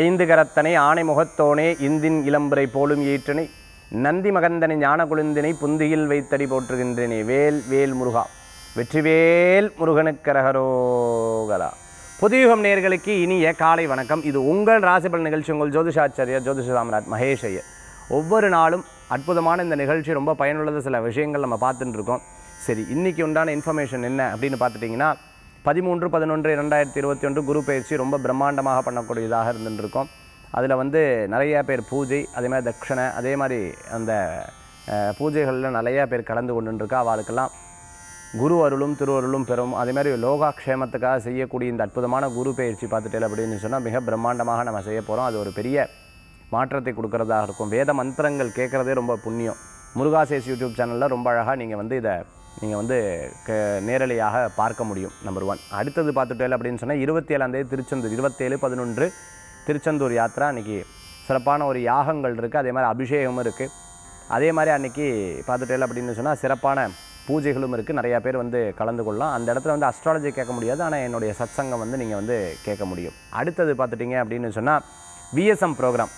ஐந்து கரத்தனை ஆணை முகத்தோனே இந்தின் இளம்புரை போலும் ஈற்றனை நந்தி மகந்தனை ஞான குழுந்தினை புந்தியில் வைத்தடி போற்றுகின்றனே வேல் வேல் முருகா வெற்றிவேல் முருகனுக்கரகரோகலா புதியுகம் நேர்களுக்கு இனிய காலை வணக்கம் இது உங்கள் ராசிபல் நிகழ்ச்சி உங்கள் ஜோதிஷாச்சாரியர் ஜோதிஷ சாம்ராட் மகேஷ் ஐயர் ஒவ்வொரு நாளும் அற்புதமான இந்த நிகழ்ச்சி ரொம்ப பயனுள்ளது சில விஷயங்கள் நம்ம பார்த்துட்டு இருக்கோம் சரி இன்னைக்கு உண்டான இன்ஃபர்மேஷன் என்ன அப்படின்னு பார்த்துட்டிங்கன்னா பதிமூன்று பதினொன்று இரண்டாயிரத்தி இருபத்தி ஒன்று குரு பயிற்சி ரொம்ப பிரம்மாண்டமாக பண்ணக்கூடியதாக இருந்துட்டு இருக்கோம் அதில் வந்து நிறைய பேர் பூஜை அதே மாதிரி தட்சணை அதே மாதிரி அந்த அஹ், பூஜைகளில் நிறையா பேர் கலந்து கொண்டு இருக்கா அவளுக்கெல்லாம் குரு அருளும் திருவருளும் பெறும் அதே மாதிரி லோகாக்ஷேமத்துக்காக செய்யக்கூடிய இந்த அற்புதமான குரு பயிற்சி பார்த்துட்டேன் அப்படின்னு சொன்னால் மிக பிரம்மாண்டமாக நம்ம செய்ய போகிறோம் அது ஒரு பெரிய மாற்றத்தை கொடுக்கறதாக இருக்கும் வேத மந்திரங்கள் கேட்குறதே ரொம்ப புண்ணியம் முருகாசேஸ் யூடியூப் சேனலில் ரொம்ப அழகாக நீங்கள் வந்து இதை நீங்கள் வந்து க நேரலையாக பார்க்க முடியும் நம்பர் ஒன் அடுத்தது பார்த்துட்டேன் அப்படின்னு சொன்னால் இருபத்தி ஏழாந்தேதி திருச்செந்தூர் இருபத்தேழு பதினொன்று திருச்செந்தூர் யாத்திரா அன்றைக்கி சிறப்பான ஒரு யாகங்கள் இருக்குது அதே மாதிரி அபிஷேகமும் இருக்குது அதே மாதிரி அன்றைக்கி பார்த்துட்டேன் அப்படின்னு சொன்னால் சிறப்பான பூஜைகளும் இருக்குது நிறையா பேர் வந்து கலந்து கொள்ளலாம் அந்த இடத்துல வந்து அஸ்ட்ராலஜி கேட்க முடியாது ஆனால் என்னுடைய சத்சங்கம் வந்து நீங்கள் வந்து கேட்க முடியும் அடுத்தது பார்த்துட்டிங்க அப்படின்னு சொன்னால் VSM programme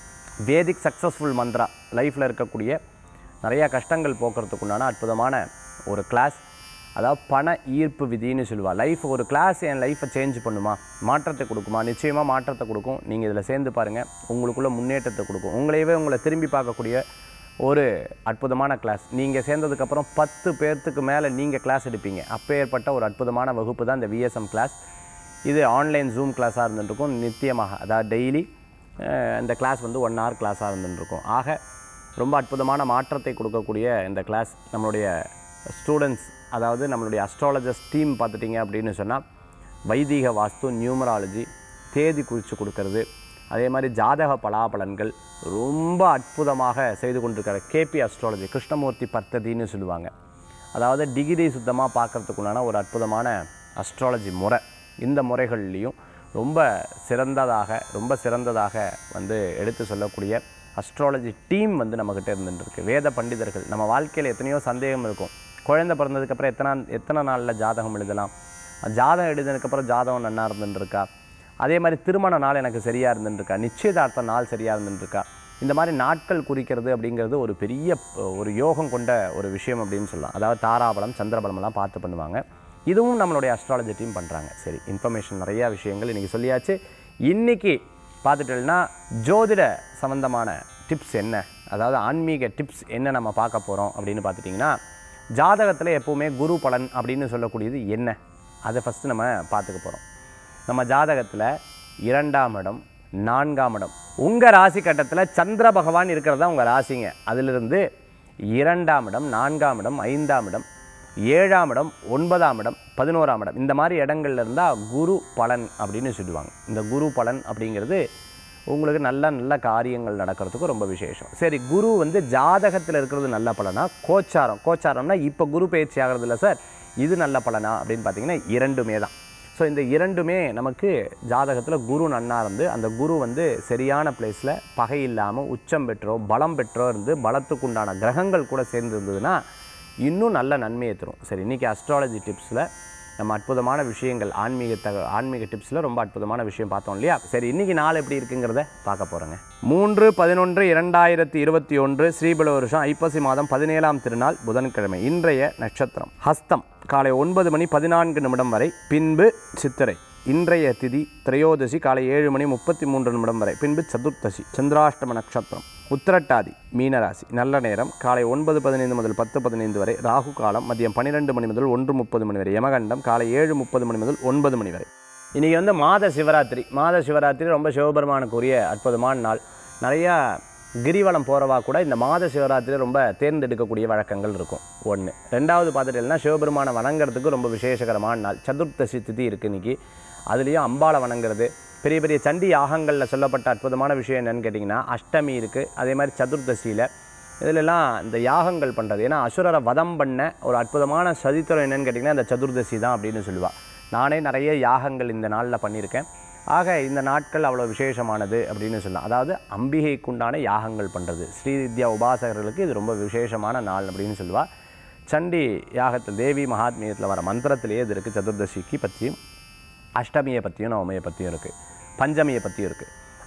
Vedic successful mantra லைஃப்பில் இருக்கக்கூடிய நிறையா கஷ்டங்கள் போக்குறதுக்குண்டான அற்புதமான ஒரு கிளாஸ் அதாவது பண ஈர்ப்பு விதின்னு சொல்லுவாள் லைஃப் ஒரு கிளாஸ் என் லைஃப்பை சேஞ்ச் பண்ணுமா மாற்றத்தை கொடுக்குமா நிச்சயமாக மாற்றத்தை கொடுக்கும் நீங்கள் இதில் சேர்ந்து பாருங்கள் உங்களுக்குள்ள முன்னேற்றத்தை கொடுக்கும் உங்களையவே உங்களை திரும்பி பார்க்கக்கூடிய ஒரு அற்புதமான கிளாஸ் நீங்கள் சேர்ந்ததுக்கப்புறம் பத்து பேர்த்துக்கு மேலே நீங்கள் கிளாஸ் எடுப்பீங்க அப்பேற்பட்ட ஒரு அற்புதமான வகுப்பு தான் இந்த விஎஸ்எம் கிளாஸ் இது ஆன்லைன் ஜூம் கிளாஸாக இருந்துருக்கும் நித்தியமாக அதாவது டெய்லி இந்த கிளாஸ் வந்து ஒன் ஹவர் கிளாஸாக இருந்துருக்கும் ஆக ரொம்ப அற்புதமான மாற்றத்தை கொடுக்கக்கூடிய இந்த கிளாஸ் நம்மளுடைய ஸ்டூடெண்ட்ஸ் அதாவது நம்மளுடைய அஸ்ட்ராலஜர்ஸ் டீம் பார்த்துட்டிங்க அப்படின்னு சொன்னால் வைதீக வாஸ்து நியூமராலஜி தேதி குறித்து கொடுக்கறது அதே மாதிரி ஜாதக பலாபலன்கள் ரொம்ப அற்புதமாக செய்து கொண்டிருக்கிற கேபி அஸ்ட்ராலஜி கிருஷ்ணமூர்த்தி பர்த்ததின்னு சொல்லுவாங்க அதாவது டிகிரி சுத்தமாக பார்க்கறதுக்குண்டான ஒரு அற்புதமான அஸ்ட்ராலஜி முறை இந்த முறைகள்லையும் ரொம்ப சிறந்ததாக ரொம்ப சிறந்ததாக வந்து எடுத்து சொல்லக்கூடிய அஸ்ட்ராலஜி டீம் வந்து நம்மக்கிட்ட இருந்துட்டு இருக்கு வேத பண்டிதர்கள் நம்ம வாழ்க்கையில் எத்தனையோ சந்தேகம் இருக்கும் குழந்தை பிறந்ததுக்கப்புறம் எத்தனை எத்தனை நாளில் ஜாதகம் எழுதலாம் ஜாதகம் எழுதினதுக்கப்புறம் ஜாதகம் நன்னா இருந்துட்டுருக்கா அதே மாதிரி திருமண நாள் எனக்கு சரியாக இருந்துட்டுருக்கா நிச்சயதார்த்த நாள் சரியாக இருந்துட்டுருக்கா இந்த மாதிரி நாட்கள் குறிக்கிறது அப்படிங்கிறது ஒரு பெரிய அஹ், ஒரு யோகம் கொண்ட ஒரு விஷயம் அப்படின்னு சொல்லலாம் அதாவது தாராபலம் சந்திரபலமெல்லாம் பார்த்து பண்ணுவாங்க இதுவும் நம்மளுடைய அஸ்ட்ராலஜி டீம் பண்ணுறாங்க சரி இன்ஃபர்மேஷன் நிறையா விஷயங்கள் இன்றைக்கி சொல்லியாச்சு இன்றைக்கி பார்த்துட்டோம்னா ஜோதிட சம்மந்தமான டிப்ஸ் என்ன அதாவது ஆன்மீக டிப்ஸ் என்ன நம்ம பார்க்க போகிறோம் அப்படின்னு பார்த்துட்டிங்கன்னா ஜாதகத்தில் எப்போவுமே குரு பலன் அப்படின்னு சொல்லக்கூடியது என்ன அதை ஃபஸ்ட்டு நம்ம பார்த்துக்க போகிறோம் நம்ம ஜாதகத்தில் இரண்டாம் இடம் நான்காம் இடம் உங்கள் ராசி கட்டத்தில் சந்திர பகவான் இருக்கிறதா உங்கள் ராசிங்க அதிலிருந்து இரண்டாம் இடம் நான்காம் இடம் ஐந்தாம் இடம் ஏழாம் இடம் ஒன்பதாம் இடம் பதினோராம் இடம் இந்த மாதிரி இடங்கள்ல இருந்தால் குரு பலன் அப்படின்னு சொல்லுவாங்க இந்த குரு பலன் அப்படிங்கிறது உங்களுக்கு நல்ல நல்ல காரியங்கள் நடக்கிறதுக்கு ரொம்ப விசேஷம் சரி குரு வந்து ஜாதகத்தில் இருக்கிறது நல்ல பலனா கோச்சாரம் கோச்சாரம்னா இப்போ குரு பயிற்சி ஆகிறது இல்லை சார் இது நல்ல பலனா அப்படின்னு பார்த்தீங்கன்னா இரண்டுமே தான் ஸோ இந்த இரண்டுமே நமக்கு ஜாதகத்தில் குரு நன்னா இருந்து அந்த குரு வந்து சரியான பிளேஸில் பகை இல்லாமல் உச்சம் பெற்றோ பலம் பெற்றோ இருந்து பலத்துக்கு உண்டான கிரகங்கள் கூட சேர்ந்து இருந்ததுன்னா இன்னும் நல்ல நன்மையை தரும் சரி இன்றைக்கி அஸ்ட்ராலஜி டிப்ஸில் நம்ம அற்புதமான விஷயங்கள் ஆன்மீக தக ஆன்மீக டிப்ஸில் ரொம்ப அற்புதமான விஷயம் பார்த்தோம் இல்லையா சரி இன்றைக்கி நாள் எப்படி இருக்குங்கிறத பார்க்க போகிறோங்க மூன்று பதினொன்று இரண்டாயிரத்தி இருபத்தி ஒன்று ஸ்ரீபல வருஷம் ஐப்பசி மாதம் பதினேழாம் திருநாள் புதன்கிழமை இன்றைய நட்சத்திரம் ஹஸ்தம் காலை ஒன்பது மணி பதினான்கு நிமிடம் வரை பின்பு சித்திரை இன்றைய திதி திரையோதசி காலை ஏழு மணி முப்பத்தி மூன்று நிமிடம் வரை பின்பு சதுர்த்தசி சந்திராஷ்டம நட்சத்திரம் உத்திரட்டாதி மீனராசி நல்ல நேரம் காலை ஒன்பது பதினைந்து முதல் பத்து பதினைந்து வரை ராகு காலம் மதியம் பன்னிரெண்டு மணி முதல் ஒன்று முப்பது மணி வரை யமகண்டம் காலை ஏழு முப்பது மணி முதல் ஒன்பது மணி வரை இன்றைக்கி வந்து மாத சிவராத்திரி மாத சிவராத்திரி ரொம்ப சிவபெருமானுக்குரிய அற்புதமான நாள் நிறையா கிரிவலம் போகிறவா கூட இந்த மாத சிவராத்திரி ரொம்ப தேர்ந்தெடுக்கக்கூடிய வழக்கங்கள் இருக்கும் ஒன்று ரெண்டாவது பார்த்துட்டீங்கன்னா சிவபெருமானை வணங்குறதுக்கு ரொம்ப விசேஷகரமான நாள் சதுர்த்தசி திதி இருக்குது இன்னைக்கு அதுலேயும் அம்பாளை வணங்குறது பெரிய பெரிய சண்டி யாகங்களில் சொல்லப்பட்ட அற்புதமான விஷயம் என்னன்னு கேட்டிங்கன்னா அஷ்டமி இருக்குது அதே மாதிரி சதுர்தசியில் இதிலெல்லாம் இந்த யாகங்கள் பண்ணுறது ஏன்னா அசுரரை வதம் பண்ண ஒரு அற்புதமான சதித்திரம் என்னன்னு கேட்டிங்கன்னா இந்த சதுர்தசி தான் அப்படின்னு சொல்லுவாள் நானே நிறைய யாகங்கள் இந்த நாளில் பண்ணியிருக்கேன் ஆக இந்த நாட்கள் அவ்வளோ விசேஷமானது அப்படின்னு சொல்லலாம் அதாவது அம்பிகைக்குண்டான யாகங்கள் பண்ணுறது ஸ்ரீவித்யா உபாசகர்களுக்கு இது ரொம்ப விசேஷமான நாள் அப்படின்னு சொல்லுவாள் சண்டி யாகத்தில் தேவி மகாத்மியத்தில் வர மந்திரத்திலேயே இது இருக்குது சதுர்தசிக்கு பற்றியும் அஷ்டமியை பற்றியும் நவமியை பற்றியும் இருக்குது பஞ்சமியை பற்றியும் இருக்குது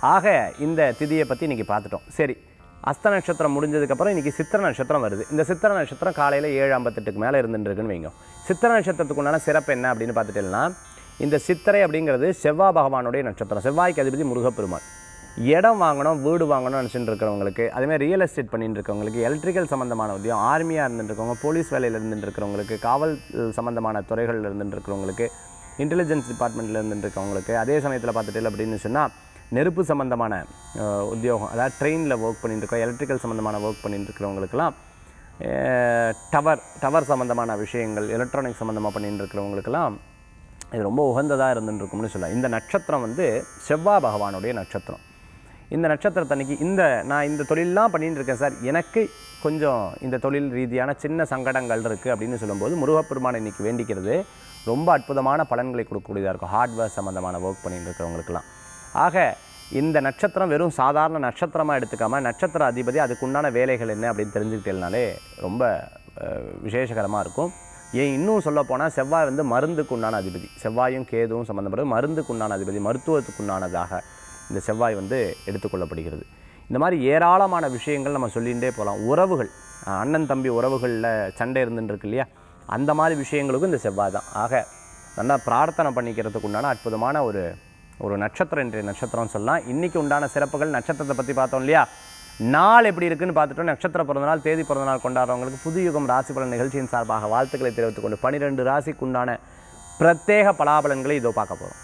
ஆக இந்த திதியை பற்றி இன்றைக்கி பார்த்துட்டோம் சரி அஸ்த நட்சத்திரம் முடிஞ்சதுக்கப்புறம் இன்றைக்கி சித்திர நட்சத்திரம் வருது இந்த சித்திர நட்சத்திரம் காலையில் ஏழு ஐம்பத்தெட்டுக்கு மேலே இருந்துருக்குன்னு வைங்க சித்திர நட்சத்திரத்துக்கு உண்டான சிறப்பு என்ன அப்படின்னு பார்த்துட்டேன்னா இந்த சித்திரை அப்படிங்கிறது செவ்வாய் பகவானுடைய நட்சத்திரம் செவ்வாய்க்கு அதிபதி முருகப்பெருமான் இடம் வாங்கணும் வீடு வாங்கணும்னு நினச்சிட்டு இருக்கிறவங்களுக்கு அதேமாதிரி ரியல் எஸ்டேட் பண்ணிட்டு இருக்கவங்களுக்கு எலக்ட்ரிக்கல் சம்மந்தமான உத்தியம் ஆர்மியாக இருந்துட்டு இருக்கவங்க போலீஸ் வேலையில் இருந்துட்டு இருக்கிறவங்களுக்கு காவல் அஹ், சம்மந்தமான துறைகளில் இருந்துட்டு இருக்கிறவங்களுக்கு இன்டெலிஜென்ஸ் டிபார்ட்மெண்ட்டில் இருந்துட்டு இருக்கவங்களுக்கு அதே சமயத்தில் பார்த்துட்டு அப்படின்னு சொன்னால் நெருப்பு சம்மந்தமான அஹ், உத்தியோகம் அதாவது ட்ரெயினில் ஒர்க் பண்ணிட்டு இருக்கோம் எலக்ட்ரிக்கல் சம்மந்தமான ஒர்க் பண்ணிட்டு இருக்கிறவங்களுக்கெல்லாம் டவர் டவர் சம்மந்தமான விஷயங்கள் எலக்ட்ரானிக் சம்மந்தமாக பண்ணிட்டு இருக்கிறவங்களுக்கெல்லாம் இது ரொம்ப உகந்ததாக இருந்துருக்கும்னு சொல்லலாம் இந்த நட்சத்திரம் வந்து செவ்வாய் பகவானுடைய நட்சத்திரம் இந்த நட்சத்திரத்தன்னைக்கு இந்த நான் இந்த தொழிலெலாம் பண்ணிட்டு இருக்கேன் சார் எனக்கு கொஞ்சம் இந்த தொழில் ரீதியான சின்ன சங்கடங்கள் இருக்குது அப்படின்னு சொல்லும்போது முருகப்பெருமானை இன்னைக்கு வேண்டிக்கிறது ரொம்ப அற்புதமான பலன்களை கொடுக்கக்கூடியதாக இருக்கும் ஹார்ட்வேர் சம்மந்தமான ஒர்க் பண்ணிட்டு இருக்கிறவங்களுக்கெல்லாம் ஆக இந்த நட்சத்திரம் வெறும் சாதாரண நட்சத்திரமாக எடுத்துக்காம நட்சத்திர அதிபதி அதுக்குண்டான வேலைகள் என்ன அப்படின்னு தெரிஞ்சுக்கிட்டேனாலே ரொம்ப அஹ், விசேஷகரமாக இருக்கும் ஏன் இன்னும் சொல்லப் போனால் செவ்வாய் வந்து மருந்துக்கு உண்டான அதிபதி செவ்வாயும் கேதுவும் சம்மந்தப்பட்டது மருந்துக்கு உண்டான அதிபதி மருத்துவத்துக்கு உண்டானதாக இந்த செவ்வாய் வந்து எடுத்துக்கொள்ளப்படுகிறது இந்த மாதிரி ஏராளமான விஷயங்கள் நம்ம சொல்லிகிட்டே போகலாம் உறவுகள் அஹ், அண்ணன் தம்பி உறவுகளில் சண்டை இருந்துட்டு இருக்கு இல்லையா அந்த மாதிரி விஷயங்களுக்கும் இந்த செவ்வாய் தான் ஆக நல்லா பிரார்த்தனை பண்ணிக்கிறதுக்கு உண்டான அற்புதமான ஒரு ஒரு நட்சத்திரம் இன்றைய நட்சத்திரம் சொல்லலாம் இன்றைக்கி உண்டான சிறப்புகள் நட்சத்திரத்தை பற்றி பார்த்தோம் இல்லையா நாள் எப்படி இருக்குன்னு பார்த்துட்டோம் நட்சத்திர பிறந்தநாள் தேதி பிறந்தநாள் கொண்டாடுறவங்களுக்கு புது யுகம் ராசி பலன் நிகழ்ச்சியின் சார்பாக வாழ்த்துக்களை தெரிவித்துக் கொண்டு பனிரெண்டு ராசிக்கு உண்டான பிரத்யேக பலாபலன்களை இதோ பார்க்க போகிறோம்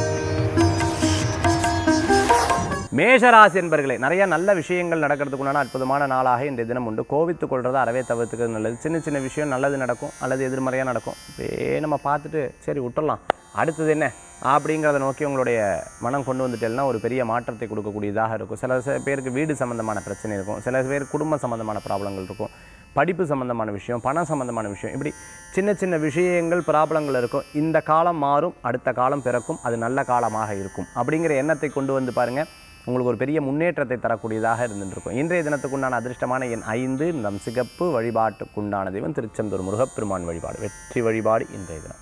மேஷராசி என்பர்களே நிறைய நல்ல விஷயங்கள் நடக்கிறதுக்குண்டான அற்புதமான நாளாக இன்றைய தினம் உண்டு கோவித்துக் கொள்றதை அறவே தவிர்த்துக்கிறது நல்லது சின்ன சின்ன விஷயம் நல்லது நடக்கும் அல்லது எதிர்மறையாக நடக்கும் அப்படியே நம்ம பார்த்துட்டு சரி விட்டுறலாம் அடுத்தது என்ன அப்படிங்கிறத நோக்கி உங்களுடைய மனம் கொண்டு வந்துட்டேன்னா ஒரு பெரிய மாற்றத்தை கொடுக்கக்கூடியதாக இருக்கும் சில சில பேருக்கு வீடு சம்மந்தமான பிரச்சனை இருக்கும் சில பேர் குடும்ப சம்மந்தமான ப்ராப்ளங்கள் இருக்கும் படிப்பு சம்மந்தமான விஷயம் பணம் சம்மந்தமான விஷயம் இப்படி சின்ன சின்ன விஷயங்கள் ப்ராப்ளங்கள் இருக்கும் இந்த காலம் மாறும் அடுத்த காலம் பிறக்கும் அது நல்ல காலமாக இருக்கும் அப்படிங்கிற எண்ணத்தை கொண்டு வந்து பாருங்கள் உங்களுக்கு ஒரு பெரிய முன்னேற்றத்தை தரக்கூடியதாக இருந்துருக்கும் இன்றைய தினத்துக்குண்டான அதிர்ஷ்டமான எண் ஐந்து நம் சிகப்பு வழிபாட்டுக்குண்டான தெய்வம் திருச்செந்தூர் முருகப்பெருமான் வழிபாடு வெற்றி வழிபாடு இன்றைய தினம்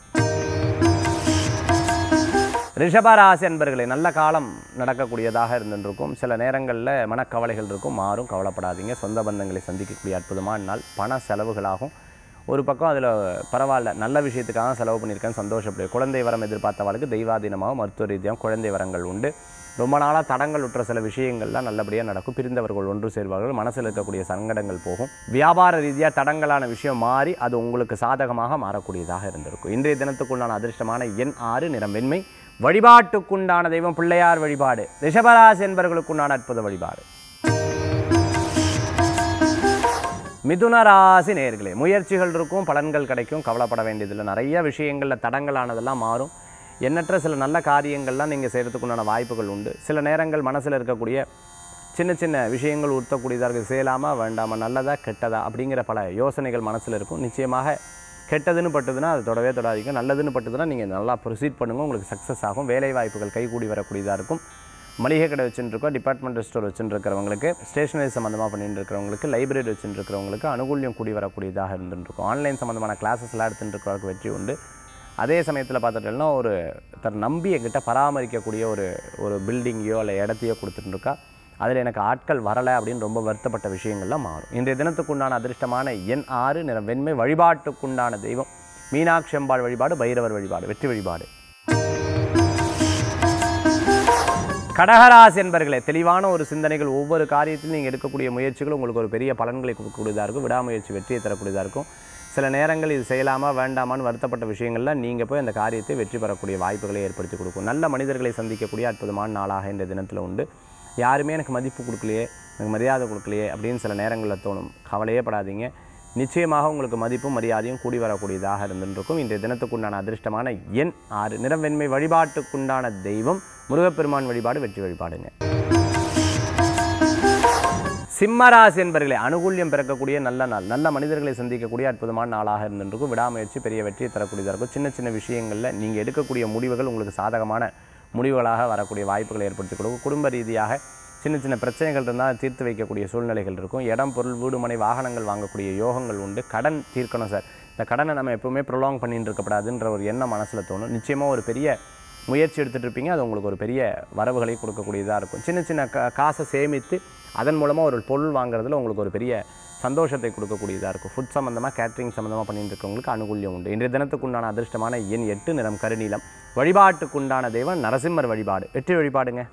ரிஷபராசி அன்பர்களே நல்ல காலம் நடக்கக்கூடியதாக இருந்துருக்கும் சில நேரங்களில் மனக்கவலைகள் இருக்கும் மாறும் கவலைப்படாதீங்க சொந்த பந்தங்களை சந்திக்கக்கூடிய அற்புதமான நாள் பண செலவுகளாகும் ஒரு பக்கம் அதில் பரவாயில்ல நல்ல விஷயத்துக்காக செலவு பண்ணியிருக்கேன் சந்தோஷப்படு குழந்தை வரம் எதிர்பார்த்தவர்களுக்கு தெய்வாதீனமாக மருத்துவ ரீதியாக குழந்தை வரங்கள் உண்டு ரொம்ப நாளாக தடங்கள் உற்ற சில விஷயங்கள்லாம் நல்லபடியாக நடக்கும் பிரிந்தவர்கள் ஒன்று சேர்வார்கள் மனசில் இருக்கக்கூடிய சங்கடங்கள் போகும் வியாபார ரீதியாக தடங்கலான விஷயம் மாறி அது உங்களுக்கு சாதகமாக மாறக்கூடியதாக இருந்திருக்கும் இன்றைய தினத்துக்குண்டான அதிர்ஷ்டமான எண் ஆறு நிறம் வெண்மை வழிபாட்டுக்குண்டான தெய்வம் பிள்ளையார் வழிபாடு ரிஷபராசி என்பவர்களுக்குண்டான அற்புத வழிபாடு மிதுன ராசி நேர்களே முயற்சிகள் இருக்கும் பலன்கள் கிடைக்கும் கவலைப்பட வேண்டியதில்லை நிறைய விஷயங்களில் தடங்கலானதெல்லாம் மாறும் எண்ணற்ற சில நல்ல காரியங்கள்லாம் நீங்கள் செய்கிறதுக்குண்டான வாய்ப்புகள் உண்டு சில நேரங்கள் மனசில் இருக்கக்கூடிய சின்ன சின்ன விஷயங்கள் உறுத்தக்கூடியதாக இருக்குது செய்யலாமா வேண்டாமா நல்லதா கெட்டதா அப்படிங்கிற பல யோசனைகள் மனசில் இருக்கும் நிச்சயமாக கெட்டதுன்னு பட்டுதுன்னா அது தொடவே தொடாதீங்க நல்லதுன்னு பட்டுதுன்னா நீங்கள் நல்லா ப்ரொசீட் பண்ணுங்கள் உங்களுக்கு சக்ஸஸ் ஆகும் வேலை வாய்ப்புகள் கைகூடி வரக்கூடியதாக இருக்கும் மளிகை கடை வச்சுருக்கோம் டிபார்ட்மெண்டல் ஸ்டோர் வச்சுருக்கிறவங்களுக்கு ஸ்டேஷனரி சம்மந்தமாக பண்ணிட்டு இருக்கிறவங்களுக்கு லைப்ரரி வச்சுருக்கிறவங்களுக்கு அனுகூல்யம் கூடி வரக்கூடியதாக இருந்துருக்கும் ஆன்லைன் சம்மந்தமான கிளாஸஸ்லாம் எடுத்துட்டு இருக்கிறவங்களுக்கு வெற்றி உண்டு அதே சமயத்தில் பார்த்துட்டோம்னா ஒரு தன் நம்பி என்கிட்ட பராமரிக்கக்கூடிய ஒரு ஒரு பில்டிங்கையோ இல்லை இடத்தையோ கொடுத்துட்டு இருக்கா அதில் எனக்கு ஆட்கள் வரலை அப்படின்னு ரொம்ப வருத்தப்பட்ட விஷயங்கள்லாம் மாறும் இன்றைய தினத்துக்குண்டான அதிர்ஷ்டமான எண் ஆறு நிறம் வெண்மை வழிபாட்டுக்குண்டான தெய்வம் மீனாட்சி அம்பாள் வழிபாடு பைரவர் வழிபாடு வெற்றி வழிபாடு கடகராசி என்பர்களே தெளிவான ஒரு சிந்தனைகள் ஒவ்வொரு காரியத்திலும் நீங்கள் எடுக்கக்கூடிய முயற்சிகள் உங்களுக்கு ஒரு பெரிய பலன்களை கொடுக்கக்கூடியதாக இருக்கும் விடாமுயற்சி வெற்றியை தரக்கூடியதாக இருக்கும் சில நேரங்கள் இது செய்யலாமா வேண்டாமான்னு வருத்தப்பட்ட விஷயங்கள்ல நீங்கள் போய் அந்த காரியத்தை வெற்றி பெறக்கூடிய வாய்ப்புகளை ஏற்படுத்தி கொடுக்கும் நல்ல மனிதர்களை சந்திக்கக்கூடிய அற்புதமான நாளாக இந்த தினத்தில் உண்டு யாருமே எனக்கு மதிப்பு கொடுக்கலையே எனக்கு மரியாதை கொடுக்கலையே அப்படின்னு சில நேரங்களில் தோணும் கவலையே படாதீங்க நிச்சயமாக உங்களுக்கு மதிப்பும் மரியாதையும் கூடி வரக்கூடியதாக இருந்திருக்கும் இன்றைய தினத்துக்குண்டான அதிர்ஷ்டமான எண் ஆறு நிறம் வெண்மை வழிபாட்டுக்குண்டான தெய்வம் முருகப்பெருமான் வழிபாடு வெற்றி வழிபாடுங்க சிம்மராசி என்பர்களே அனுகூல்யம் பிறக்கக்கூடிய நல்ல நாள் நல்ல மனிதர்களை சந்திக்கக்கூடிய அற்புதமான நாளாக இருந்திருக்கும் விடாமுயற்சி பெரிய வெற்றியை தரக்கூடியதாக இருக்கும் சின்ன சின்ன விஷயங்களில் நீங்கள் எடுக்கக்கூடிய முடிவுகள் உங்களுக்கு சாதகமான முடிவுகளாக வரக்கூடிய வாய்ப்புகளை ஏற்படுத்தி கொடுக்கும் குடும்ப ரீதியாக சின்ன சின்ன பிரச்சனைகள் இருந்தால் தீர்த்து வைக்கக்கூடிய சூழ்நிலைகள் இருக்கும் இடம் பொருள் வீடு மனை வாகனங்கள் வாங்கக்கூடிய யோகங்கள் உண்டு கடன் தீர்க்கணும் சார் இந்த கடனை நம்ம எப்பவுமே ப்ரொலாங் பண்ணிட்டு இருக்கக்கூடாதுன்ற ஒரு எண்ணம் மனசில் தோணும் நிச்சயமாக ஒரு பெரிய முயற்சி எடுத்துகிட்டு இருப்பீங்க அது உங்களுக்கு ஒரு பெரிய வரவுகளை கொடுக்கக்கூடியதாக இருக்கும் சின்ன சின்ன கா காசை சேமித்து அதன் மூலமாக ஒரு பொருள் வாங்குறதுல உங்களுக்கு ஒரு பெரிய சந்தோஷத்தை கொடுக்கக்கூடியதாக இருக்கும் ஃபுட் சம்மந்தமாக கேட்ரிங் சம்மந்தமாக பண்ணிட்டு இருக்கவங்களுக்கு அனுகூல்யம் உண்டு இன்றைய தினத்துக்குண்டான அதிர்ஷ்டமான எண் எட்டு நிறம் கருநீலம் வழிபாட்டுக்குண்டான தெய்வம் நரசிம்மர் வழிபாடு வெற்றி வழிபாடுங்க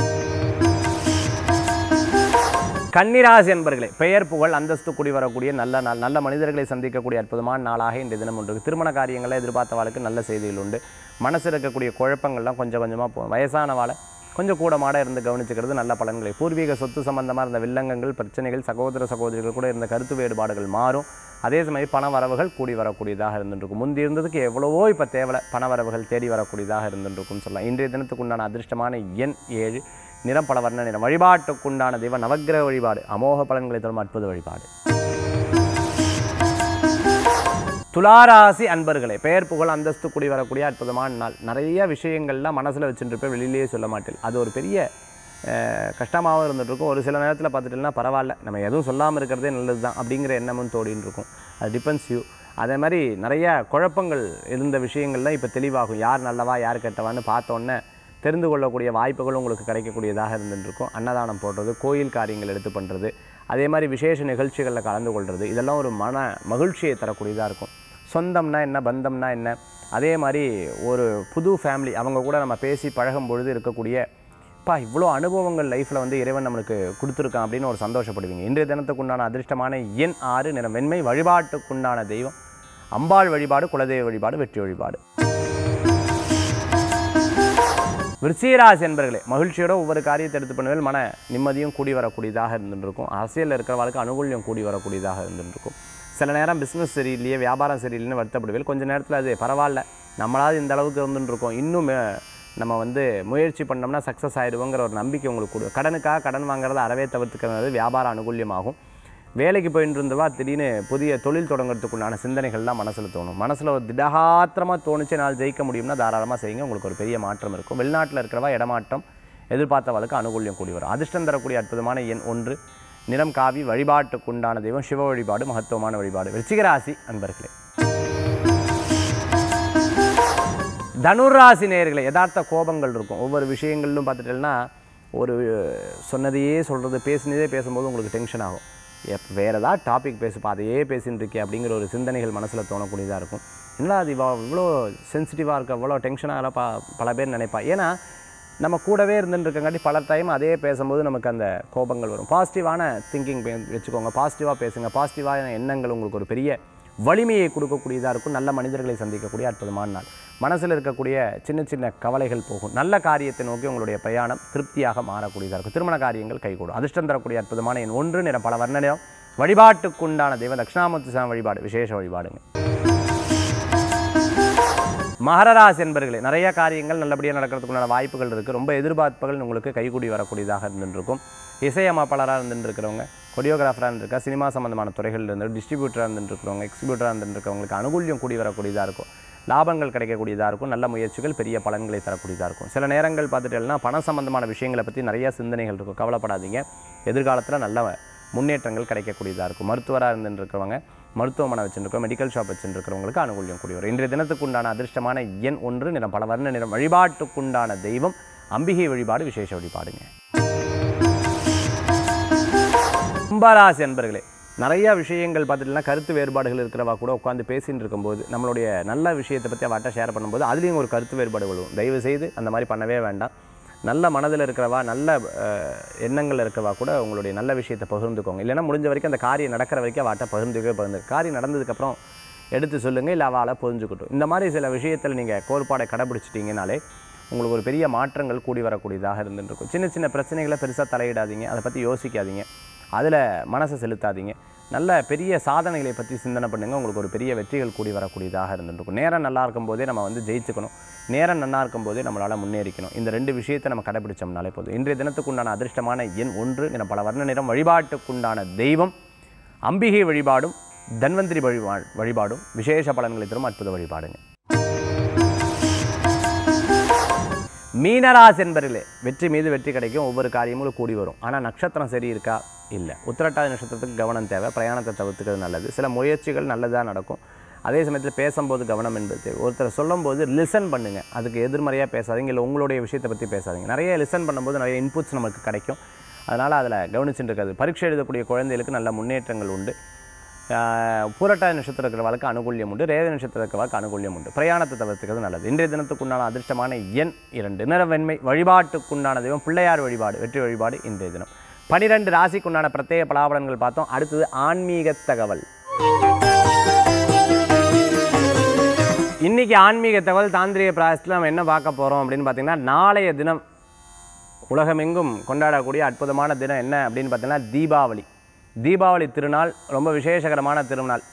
கன்னிராசி என்பர்களே பெயர் புகழ் அந்தஸ்து கூடி வரக்கூடிய நல்ல நாள் நல்ல மனிதர்களை சந்திக்கக்கூடிய அற்புதமான நாளாக இன்றைய தினம் ஒன்று இருக்கு. திருமண காரியங்களை எதிர்பார்த்தவாளுக்கு நல்ல செய்திகள் உண்டு மனசில் இருக்கக்கூடிய குழப்பங்கள்லாம் கொஞ்சம் கொஞ்சமாக போகும் வயசானவாளை கொஞ்சம் கூடமாட இருந்து கவனிச்சுக்கிறது நல்ல பலன்களை பூர்வீக சொத்து சம்பந்தமாக இருந்த வில்லங்கங்கள் பிரச்சனைகள் சகோதர சகோதரிகள் கூட இருந்த கருத்து வேறுபாடுகள் மாறும் அதே சமயம் பண வரவுகள் கூடி வரக்கூடியதாக இருந்துருக்கும் முந்தி இருந்ததுக்கு எவ்வளவோ இப்போ தேவை பண வரவுகள் தேடி வரக்கூடியதாக இருந்துருக்கும்னு சொல்லலாம் இன்றைய தினத்துக்கு உண்டான அதிர்ஷ்டமான எண் ஏழு நிறம் பல வர்ண நிறம் வழிபாட்டுக்குண்டான தெய்வம் நவக்கிரக வழிபாடு அமோக பலன்களை தரும் அற்புத வழிபாடு துளாராசி அன்பர்களே பெயர் புகழ் அந்தஸ்து கூடி வரக்கூடிய அற்புதமான நாள் நிறைய விஷயங்கள்லாம் மனசில் வச்சுட்டு வெளியிலேயே சொல்ல மாட்டேன் அது ஒரு பெரிய அஹ், கஷ்டமாகவும் இருந்துட்டு இருக்கும் ஒரு சில நேரத்தில் பார்த்துட்டுனா பரவாயில்ல நம்ம எதுவும் சொல்லாமல் இருக்கிறதே நல்லது தான் அப்படிங்கிற எண்ணமும் தோடின்னு இருக்கும் அது டிபெண்ட்ஸ் யூ அதே மாதிரி நிறைய குழப்பங்கள் இருந்த விஷயங்கள்லாம் இப்போ தெளிவாகும் யார் நல்லவா யார் கெட்டவான்னு பார்த்தோன்னே தெரிந்து கொள்ளக்கூடிய வாய்ப்புகளும் உங்களுக்கு கிடைக்கக்கூடியதாக இருந்துருக்கும் அன்னதானம் போடுறது கோயில் காரியங்கள் எடுத்து பண்ணுறது அதே மாதிரி விசேஷ நிகழ்ச்சிகளில் கலந்து கொள்வது இதெல்லாம் ஒரு மன மகிழ்ச்சியை தரக்கூடியதாக இருக்கும் சொந்தம்னா என்ன பந்தம்னா என்ன அதே மாதிரி ஒரு புது ஃபேமிலி அவங்க கூட நம்ம பேசி பழகும் பொழுது இருக்கக்கூடிய பா இவ்வளோ அனுபவங்கள் லைஃப்பில் வந்து இறைவன் நம்மளுக்கு கொடுத்துருக்கான் அப்படின்னு ஒரு சந்தோஷப்படுவீங்க இன்றைய தினத்துக்குண்டான அதிர்ஷ்டமான எண் ஆறு நிறம் வெண்மை வழிபாட்டுக்குண்டான தெய்வம் அம்பாள் வழிபாடு குலதெய்வ வழிபாடு வெற்றி வழிபாடு விருச்சிகராசி என்பர்களே மகிழ்ச்சியோட ஒவ்வொரு காரியத்தை எடுத்து பண்ணுவேன் மன நிம்மதியும் கூடி வரக்கூடியதாக இருந்துருக்கும் அரசியலில் இருக்கிறவர்களுக்கு அனுகூல்யம் கூடி வரக்கூடியதாக இருந்துருக்கும் சில நேரம் பிஸ்னஸ் சரியில்லையே வியாபாரம் சரியில்லைன்னு வருத்தப்படுவேன் கொஞ்ச நேரத்தில் அது பரவாயில்ல நம்மளாவது இந்த அளவுக்கு இருந்துருக்கோம் இன்னும் மே- நம்ம வந்து முயற்சி பண்ணோம்னா சக்ஸஸ் ஆயிடுவோங்கிற ஒரு நம்பிக்கை உங்களுக்கு கொடு கடனுக்காக கடன் வாங்குறத அறவே தவிர்த்துக்கிறது வியாபாரம் அனுகூல்யமாகும் வேலைக்கு போயிட்டு இருந்தவா திடீர்னு புதிய தொழில் தொடங்குறதுக்குண்டான சிந்தனைகள்லாம் மனசில் தோணும் மனசில் ஒரு திடகாத்திரமாக தோணுச்சு நாள் ஜெயிக்க முடியும்னா தாராளமாக செய்யுங்க உங்களுக்கு ஒரு பெரிய மாற்றம் இருக்கும் வெளிநாட்டில் இருக்கிறவா இடமாற்றம் எதிர்பார்த்தவளுக்கு அனுகூல்யம் கூடி வரும் அதிர்ஷ்டம் தரக்கூடிய அற்புதமான எண் ஒன்று நிறம் காவி வழிபாட்டுக்குண்டான தெய்வம் சிவ வழிபாடு மகத்துவமான வழிபாடு விருச்சிகராசி அன்பர்களே தனுராசி நேயர்களே யதார்த்த கோபங்கள் இருக்கும் ஒவ்வொரு விஷயங்களிலும் பார்த்துட்டேன்னா ஒரு சொன்னதையே சொல்கிறது பேசினதே பேசும்போது உங்களுக்கு டென்ஷன் ஆகும் எப் வேறு ஏதாவது டாபிக் பேசுப்பா அதையே பேசின்னு இருக்கே அப்படிங்கிற ஒரு சிந்தனைகள் மனசில் தோணக்கூடியதாக இருக்கும் என்னடா அது இவ இவ்வளோ சென்சிட்டிவாக இருக்க இவ்வளோ டென்ஷனாக பா பல பேர் நினைப்பா ஏன்னா நம்ம கூடவே இருந்துட்டு இருக்கங்காட்டி பல டைம் அதே பேசும்போது நமக்கு அந்த கோபங்கள் வரும் பாசிட்டிவான திங்கிங் வச்சுக்கோங்க பாசிட்டிவாக பேசுங்க பாசிட்டிவான எண்ணங்கள் உங்களுக்கு ஒரு பெரிய வலிமையை கொடுக்கக்கூடியதாக இருக்கும் நல்ல மனிதர்களை சந்திக்கக்கூடிய அற்புதமான நாள் மனசில் இருக்கக்கூடிய சின்ன சின்ன கவலைகள் போகும் நல்ல காரியத்தை நோக்கி உங்களுடைய பிரயாணம் திருப்தியாக மாறக்கூடியதாக இருக்கும் திருமண காரியங்கள் கைகூடும் அதிர்ஷ்டம் தரக்கூடிய அற்புதமான எண் ஒன்று நிறம் பல வர்ண நிறம் வழிபாட்டுக்குண்டான தெய்வம் தட்சிணாமூர்த்தி சாமி வழிபாடு விசேஷ வழிபாடுங்க மகரராசி என்பர்களே நிறைய காரியங்கள் நல்லபடியாக நடக்கிறதுக்குண்டான வாய்ப்புகள் இருக்குது ரொம்ப எதிர்பார்ப்புகள் உங்களுக்கு கைகூடி வரக்கூடியதாக இருந்துருக்கும் இசையமைப்பாளராக இருந்துருக்கிறவங்க கொரியோகிராஃபராக இருந்திருக்கா சினிமா சம்மந்தமான துறைகளில் இருந்து டிஸ்ட்ரிபியூட்டராக இருந்துருக்கிறவங்க எக்ஸிபியூட்டராக இருந்துருக்கிறவங்களுக்கு அனுகூல்யம் கூடி வரக்கூடியதாக இருக்கும் லாபங்கள் கிடைக்கக்கூடியதாக இருக்கும் நல்ல முயற்சிகள் பெரிய பலன்களை தரக்கூடியதாக இருக்கும் சில நேரங்கள் பார்த்துட்டேன்னா பணம் சம்மந்தமான விஷயங்களை பற்றி நிறைய சிந்தனைகள் இருக்கும் கவலைப்படாதீங்க எதிர்காலத்தில் நல்ல முன்னேற்றங்கள் கிடைக்கக்கூடியதாக இருக்கும் மருத்துவராக இருந்துருக்கிறவங்க மருத்துவமனை வச்சுருக்கோம் மெடிக்கல் ஷாப் வச்சுருக்கிறவங்களுக்கு அனுகூல்யம் கூடி வரும் இன்றைய தினத்துக்குண்டான அதிர்ஷ்டமான எண் ஒன்று நிறம் பல வர்ண நிறம் வழிபாட்டுக்குண்டான தெய்வம் அம்பிகை வழிபாடு விசேஷ வழிபாடுங்க கும்பராசி அன்பர்களே நிறைய விஷயங்கள் பார்த்துட்டுனா கருத்து வேறுபாடுகள் இருக்கிறவா கூட உட்காந்து பேசின்னு இருக்கும்போது நம்மளுடைய நல்ல விஷயத்தை பற்றி அவட்ட ஷேர் பண்ணும்போது அதுலேயும் ஒரு கருத்து வேறுபாடு வரும் தயவு செய்து அந்த மாதிரி பண்ணவே வேண்டாம் நல்ல மனதில் இருக்கிறவா நல்ல அஹ், எண்ணங்கள் இருக்கிறவா கூட உங்களுடைய நல்ல விஷயத்தை பகிர்ந்துக்கோங்க இல்லைன்னா முடிஞ்ச வரைக்கும் அந்த காரியம் நடக்கிற வரைக்கும் அவட்ட பகிர்ந்துக்கவே பகிர்ந்து காரியம் நடந்ததுக்கப்புறம் எடுத்து சொல்லுங்கள் இல்லை அவளை புரிஞ்சுக்கட்டும் இந்த மாதிரி சில விஷயத்தில் நீங்கள் கோட்பாடை கடைபிடிச்சிட்டிங்கனாலே உங்களுக்கு ஒரு பெரிய மாற்றங்கள் கூடி வரக்கூடியதாக இருந்துருக்கும் சின்ன சின்ன பிரச்சனைகளை பெருசாக தலையிடாதீங்க அதை பற்றி யோசிக்காதீங்க அதில் மனசை செலுத்தாதீங்க நல்ல பெரிய சாதனைகளை பற்றி சிந்தனை பண்ணுங்கள் உங்களுக்கு ஒரு பெரிய வெற்றிகள் கூடி வரக்கூடியதாக இருந்துருக்கும் நேரம் நல்லா இருக்கும்போதே நம்ம வந்து ஜெயிச்சுக்கணும் நேரம் நல்லா இருக்கும்போதே நம்மளால் முன்னேறிக்கணும் இந்த ரெண்டு விஷயத்தை நம்ம கடைபிடிச்சோம்னாலே போதும் இன்றைய தினத்துக்குண்டான அதிர்ஷ்டமான எண் ஒன்று என பல வர்ண நிறம் வழிபாட்டுக்குண்டான தெய்வம் அம்பிகை வழிபாடும் தன்வந்திரி வழிபா வழிபாடும் விசேஷ பலன்களை தரும் அற்புத வழிபாடுங்க மீனராசி என்பர்களே வெற்றி மீது வெற்றி கிடைக்கும் ஒவ்வொரு காரியங்களும் கூடி வரும் ஆனால் நட்சத்திரம் சரி இருக்கா இல்லை உத்திரட்டாதி நட்சத்திரத்துக்கு கவனம் தேவை பிரயாணத்தை தவிர்த்துக்கிறது நல்லது சில முயற்சிகள் நல்லதாக நடக்கும் அதே சமயத்தில் பேசும்போது கவனம் என்பது தேவை ஒருத்தர் சொல்லும்போது லிசன் பண்ணுங்கள் அதுக்கு எதிர்மறையாக பேசாதீங்க இல்லை உங்களுடைய விஷயத்தை பற்றி பேசாதீங்க நிறைய லிசன் பண்ணும்போது நிறைய இன்புட்ஸ் நமக்கு கிடைக்கும் அதனால் அதில் கவனிச்சுட்டு இருக்காது பரீட்சை எழுதக்கூடிய குழந்தைகளுக்கு நல்ல முன்னேற்றங்கள் உண்டு ஆஹ் பூரட்டாதி நட்சத்திரம் இருக்கிறவளுக்கு அனுகூல்யம் உண்டு ரேவ நட்சத்திரம் இருக்கிறவளுக்கு அனுகூல்யம் உண்டு பிரயாணத்தை தவிர்த்துக்கிறது நல்லது இன்றைய தினத்துக்குண்டான அதிர்ஷ்டமான எண் இரண்டு நிறவெண்மை வழிபாட்டுக்குண்டான தெய்வம் பிள்ளையார் வழிபாடு வெற்றி வழிபாடு இன்றைய தினம் பனிரெண்டு ராசிக்குண்டான பிரத்யேக பலாபலன்கள் பார்த்தோம் அடுத்தது ஆன்மீக தகவல் இன்னைக்கு ஆன்மீக தகவல் தாந்திரிய பிராயசத்தில் நம்ம என்ன பார்க்க போகிறோம் அப்படின்னு பார்த்தீங்கன்னா நாளைய தினம் உலகமெங்கும் கொண்டாடக்கூடிய அற்புதமான தினம் என்ன அப்படின்னு பார்த்தீங்கன்னா தீபாவளி தீபாவளி திருநாள் ரொம்ப விசேஷகரமான திருநாள்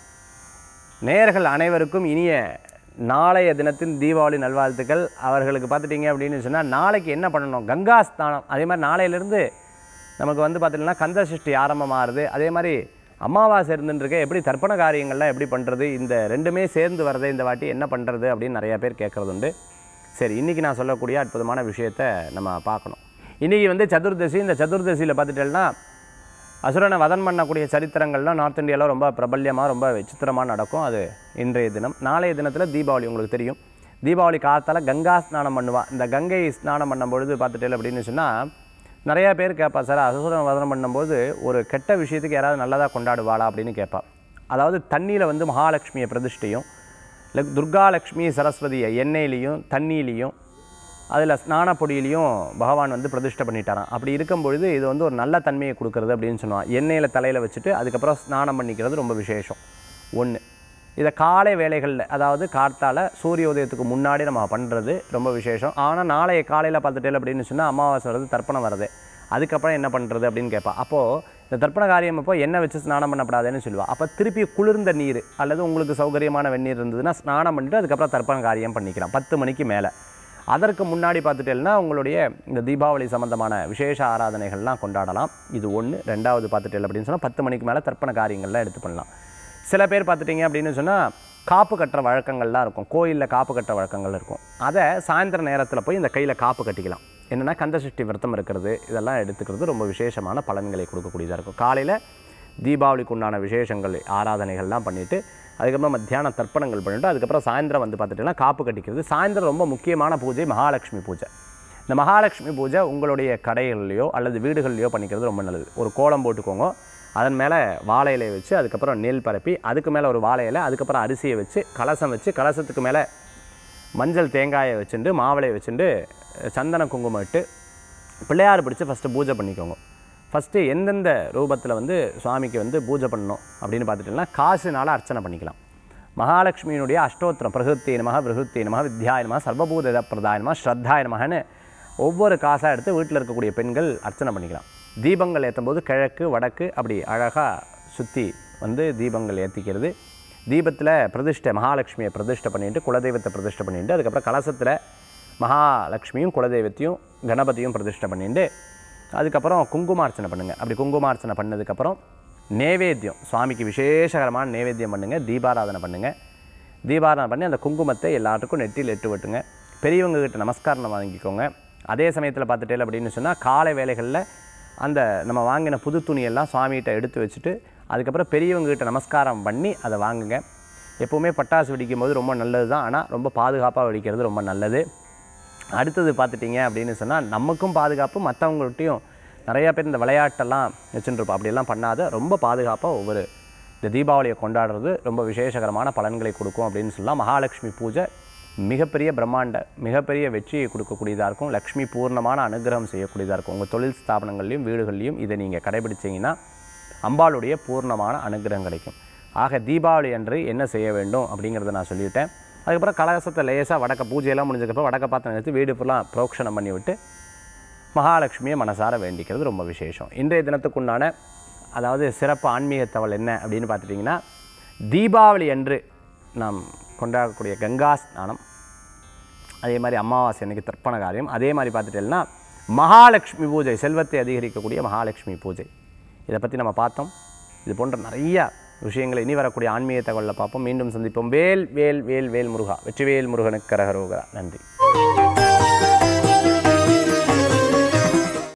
நேயர்கள் அனைவருக்கும் இனிய நாளைய தினத்தின் தீபாவளி நல்வாழ்த்துக்கள் அவர்களுக்கு பார்த்துட்டீங்க அப்படின்னு சொன்னால் நாளைக்கு என்ன பண்ணணும் கங்கா ஸ்நானம் அதே மாதிரி நாளையிலேருந்து நமக்கு வந்து பார்த்திங்கன்னா கந்த சஷ்டி ஆரம்பமாகுது அதே மாதிரி அமாவாசை இருந்துருக்கு எப்படி தர்ப்பண காரியங்கள்லாம் எப்படி பண்ணுறது இந்த ரெண்டுமே சேர்ந்து வரதை இந்த வாட்டி என்ன பண்ணுறது அப்படின்னு நிறையா பேர் கேட்குறது உண்டு சரி இன்றைக்கி நான் சொல்லக்கூடிய அற்புதமான விஷயத்தை நம்ம பார்க்கணும் இன்றைக்கி வந்து சதுர்தசி இந்த சதுர்தசியில் பார்த்துட்டேன்னா அசுரனை வதம் பண்ணக்கூடிய சரித்திரங்கள்லாம் நார்த் இந்தியாவில் ரொம்ப பிரபல்யமாக ரொம்ப விசித்திரமாக நடக்கும் அது இன்றைய தினம் நாளைய தினத்தில் தீபாவளி உங்களுக்கு தெரியும் தீபாவளி காலத்தால் கங்கா ஸ்நானம் பண்ணுவா இந்த கங்கை ஸ்நானம் பண்ணும் பொழுது பார்த்துட்டேன் அப்படின்னு சொன்னால் நிறையா பேர் கேட்பா சார் அசுரன் வதனம் பண்ணும்போது ஒரு கெட்ட விஷயத்துக்கு யாராவது நல்லதாக கொண்டாடுவாளா அப்படின்னு கேட்பா அதாவது தண்ணியில் வந்து மகாலட்சுமியை பிரதிஷ்டையும் இல்லை துர்காலட்சுமி சரஸ்வதியை எண்ணெயிலையும் தண்ணியிலையும் அதில் ஸ்நான பொடியிலையும் பகவான் வந்து பிரதிஷ்டை பண்ணிட்டாராம் அப்படி இருக்கும் பொழுது இது வந்து ஒரு நல்ல தன்மையை கொடுக்குறது அப்படின்னு சொன்னான் எண்ணெயில் தலையில் வச்சுட்டு அதுக்கப்புறம் ஸ்நானம் பண்ணிக்கிறது ரொம்ப விசேஷம் ஒன்று இதை காலை வேளைகளில் அதாவது காத்தால சூரிய உதயத்துக்கு முன்னாடி நம்ம பண்ணுறது ரொம்ப விசேஷம் ஆனால் நாளைய காலையில் பார்த்துட்டே அப்படின்னு சொன்னால் அமாவாசை வருது தர்ப்பணம் வருது அதுக்கப்புறம் என்ன பண்ணுறது அப்படின்னு கேட்பா அப்போது இந்த தர்ப்பண காரியம் அப்போ எண்ணெய் வச்சு ஸ்நானம் பண்ணப்படாதுன்னு சொல்லுவா அப்போ திருப்பி குளிர்ந்த நீர் அல்லது உங்களுக்கு சௌகரியமான வெந்நீர் இருந்ததுன்னா ஸ்நானம் பண்ணிட்டு அதுக்கப்புறம் தர்ப்பண காரியம் பண்ணிக்கலாம் பத்து மணிக்கு மேலே அதற்கு முன்னாடி பார்த்துட்டேன்னா உங்களுடைய இந்த தீபாவளி சம்பந்தமான விசேஷ ஆராதனைகள்லாம் கொண்டாடலாம் இது ஒன்று ரெண்டாவது பார்த்துட்டேன் அப்படின்னு சொன்னால் பத்து மணிக்கு மேலே தர்ப்பண காரியங்கள்லாம் எடுத்து பண்ணலாம் சில பேர் பார்த்துட்டிங்க அப்படின்னு சொன்னால் காப்பு கட்டுற வழக்கங்கள்லாம் இருக்கும் கோயிலில் காப்பு கட்டுற வழக்கங்கள் இருக்கும் அதை சாயந்தர நேரத்தில் போய் இந்த கையில் காப்பு கட்டிக்கலாம் என்னென்னா கந்தசஷ்டி விரதம் இருக்கிறது இதெல்லாம் எடுத்துக்கிறது ரொம்ப விசேஷமான பலன்களை கொடுக்கக்கூடியதாக இருக்கும் காலையில் தீபாவளிக்கு உண்டான விசேஷங்கள் ஆராதனைகள்லாம் பண்ணிவிட்டு அதுக்கப்புறம் மத்தியானம் தர்ப்பணங்கள் பண்ணிவிட்டு அதுக்கப்புறம் சாயந்தரம் வந்து பார்த்துட்டிங்கன்னா காப்பு கட்டிக்கிறது சாயந்தரம் ரொம்ப முக்கியமான பூஜை மகாலட்சுமி பூஜை இந்த மகாலட்சுமி பூஜை உங்களுடைய கடைகள்லையோ அல்லது வீடுகள்லையோ பண்ணிக்கிறது ரொம்ப நல்லது ஒரு கோலம் போட்டுக்கோங்க அதன் மேலே வாழை இலையை வச்சு அதுக்கப்புறம் நெல் பரப்பி அதுக்கு மேலே ஒரு வாழை இலை அதுக்கப்புறம் அரிசியை வச்சு கலசம் வச்சு கலசத்துக்கு மேலே மஞ்சள் தேங்காயை வச்சுட்டு மாவளையை வச்சுட்டு சந்தன குங்குமம் இட்டு பிள்ளையார் பிடிச்சி ஃபஸ்ட்டு பூஜை பண்ணிக்கோங்க ஃபஸ்ட்டு எந்தெந்த ரூபத்தில் வந்து சுவாமிக்கு வந்து பூஜை பண்ணணும் அப்படின்னு பார்த்துட்டிங்கன்னா காசுனால அர்ச்சனை பண்ணிக்கலாம் மகாலட்சுமியினுடைய அஷ்டோத்திரம் பிரகிருத்தி நமக விருகுத்தி நமக வித்யாய நமக சர்வபூத பிரதாய நமக ஸ்ரத்தாய நமகன்னு ஒவ்வொரு காசாக எடுத்து வீட்டில் இருக்கக்கூடிய பெண்கள் அர்ச்சனை பண்ணிக்கலாம் தீபங்கள் ஏற்றும் போது கிழக்கு வடக்கு அப்படி அழகாக சுற்றி வந்து தீபங்கள் ஏற்றிக்கிறது தீபத்தில் பிரதிஷ்டை மகாலட்சுமியை பிரதிஷ்டை பண்ணிட்டு குலதெய்வத்தை பிரதிஷ்டை பண்ணிட்டு அதுக்கப்புறம் கலசத்தில் மகாலட்சுமியும் குலதெய்வத்தையும் கணபதியும் பிரதிஷ்டை பண்ணிட்டு அதுக்கப்புறம் குங்குமார்ச்சனை பண்ணுங்கள் அப்படி குங்குமார்ச்சனை பண்ணதுக்கப்புறம் நேவேத்தியம் சுவாமிக்கு விசேஷகரமான நேவேத்தியம் பண்ணுங்கள் தீபாராதனை பண்ணுங்கள் தீபாராதனை பண்ணி அந்த குங்குமத்தை எல்லாத்துக்கும் நெற்றியில் எட்டு வெட்டுங்க பெரியவங்க கிட்ட நமஸ்காரம் வாங்கிக்கோங்க அதே சமயத்தில் பார்த்துட்டே அப்படின்னு சொன்னால் காலை வேளைகளில் அந்த நம்ம வாங்கின புது துணியெல்லாம் சுவாமிகிட்ட எடுத்து வச்சுட்டு அதுக்கப்புறம் பெரியவங்க கிட்ட நமஸ்காரம் பண்ணி அதை வாங்குங்க எப்போவுமே பட்டாசு வெடிக்கும் போது ரொம்ப நல்லது தான் ஆனால் ரொம்ப பாதுகாப்பாக வெடிக்கிறது ரொம்ப நல்லது அடுத்தது பார்த்துட்டிங்க அப்படின்னு சொன்னால் நமக்கும் பாதுகாப்பு மற்றவங்கள்ட்டையும் நிறையா பேர் இந்த விளையாட்டெல்லாம் வச்சுட்டுருப்போம் அப்படியெல்லாம் பண்ணாத ரொம்ப பாதுகாப்பாக ஒவ்வொரு இந்த தீபாவளியை கொண்டாடுறது ரொம்ப விசேஷகரமான பலன்களை கொடுக்கும் அப்படின்னு சொல்லலாம் மகாலட்சுமி பூஜை மிகப்பெரிய பிரம்மாண்ட மிகப்பெரிய வெற்றியை கொடுக்கக்கூடியதாக இருக்கும் லக்ஷ்மி பூர்ணமான அனுகிரகம் செய்யக்கூடியதாக இருக்கும் உங்கள் தொழில் ஸ்தாபனங்கள்லையும் வீடுகள்லையும் இதை நீங்கள் கடைபிடிச்சீங்கன்னா அம்பாளுடைய பூர்ணமான அனுகிரகம் கிடைக்கும் ஆக தீபாவளி அன்று என்ன செய்ய வேண்டும் அப்படிங்கிறத நான் சொல்லிவிட்டேன் அதுக்கப்புறம் கலசத்தை லேசாக வடக்க பூஜையெல்லாம் முடிஞ்சதுக்கப்புறம் வடக்க பாத்திரம் எடுத்து வீடு ஃபுல்லாக புரோக்ஷணம் பண்ணி விட்டு மகாலட்சுமியை மனசார வேண்டிக்கிறது ரொம்ப விசேஷம் இன்றைய தினத்துக்குண்டான அதாவது சிறப்பு ஆன்மீக தகவல் என்ன அப்படின்னு பார்த்துட்டிங்கன்னா தீபாவளி அன்று நாம் கொண்டாடக்கூடிய கங்கா ஸ்நானம் அதே மாதிரி அமாவாசை அன்னைக்கு தர்ப்பண காரியம் அதே மாதிரி பார்த்துட்டேன்னா மகாலட்சுமி பூஜை செல்வத்தை அதிகரிக்கக்கூடிய மகாலட்சுமி பூஜை இதை பற்றி நம்ம பார்த்தோம் இது போன்ற நிறைய விஷயங்களை இனி வரக்கூடிய ஆன்மீக தகவலில் பார்ப்போம் மீண்டும் சந்திப்போம் வேல் வேல் வேல் வேல் முருகா வெற்றிவேல் முருகனுக்கு கரகரோகரா நன்றி